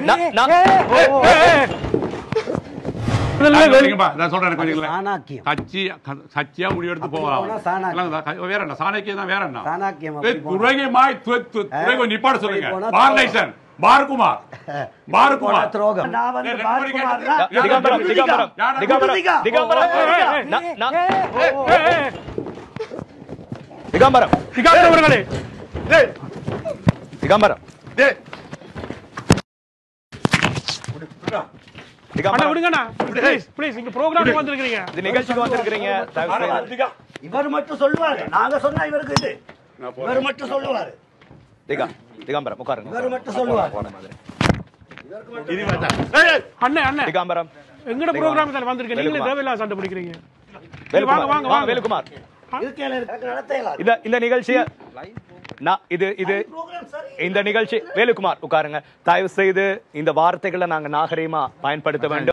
நான்- நான்- இல்லைங்கப்பா, நான் சொல்றேன் கொஞ்சம் இல்ல. சாணாக்கியம். கட்சி க- கட்சியா முடிவெடுத்து அப்படி போகலாம் போனா சாணாக்கியம். இல்ல, க- வேற என்ன சாணக்கியம் தான் வேற என்ன சாணாக்கியம் ஏய், அப்படி போனா- துறைகமாய் து- து- துறைகை நிப்பாட சொல்லுங்க அப்படி போனா பாரநேசன் பாரகுமார் பாரகுமார் துரோகம் நான் வந்து ஏய், பாரகுமார் ரெண்டு மணிக்கு திகம்பரம் திகம்பரம் யானை திகம்பரம் குதிரைக்கா? திகம்பரம் நான்- நான்- திகம்பரம் திகாந்தவர்களே திகம்பரம் அண்ணா திகம்பரம் விடுங்கண்ணா ப்ளீஸ் ப்ளீஸ் இங்க ப்ரோக்ராம் வந்திருக்கீங்க இது நிகழ்ச்சிக்கு வந்திருக்கிறீங்க தயவு செய்து இவர் மட்டும் சொல்லுவாரு நாங்க சொன்னா இவருக்கு இது இவர் மட்டும் சொல்லுவாரு திகா திகம்பரம் உட்காருங்க இவர் மட்டும் சொல்லுவாரு அண்ணே அண்ணே திகம்பரம் எங்கட ப்ரோக்ராம் தானே வந்திருக்கீங்க நீங்களே வேலுக்குமார். தேவையில்லா சண்டை பிடிக்கிறீங்க வேலுக்குமார் வாங்க, வாங்க, வாங்க வாங்க. வேலுக்குமார் இருக்கையில எனக்கு நடத்த இயலாது. இந்த இந்த நிகழ்ச்சியை நான் இது இது program சரி. இந்த நிகழ்ச்சி வேலுக்குமார் உட்காருங்க தயவு செய்து இந்த வார்த்தைகளை நாங்க நாகரீகமா பயன்படுத்த வேண்டும்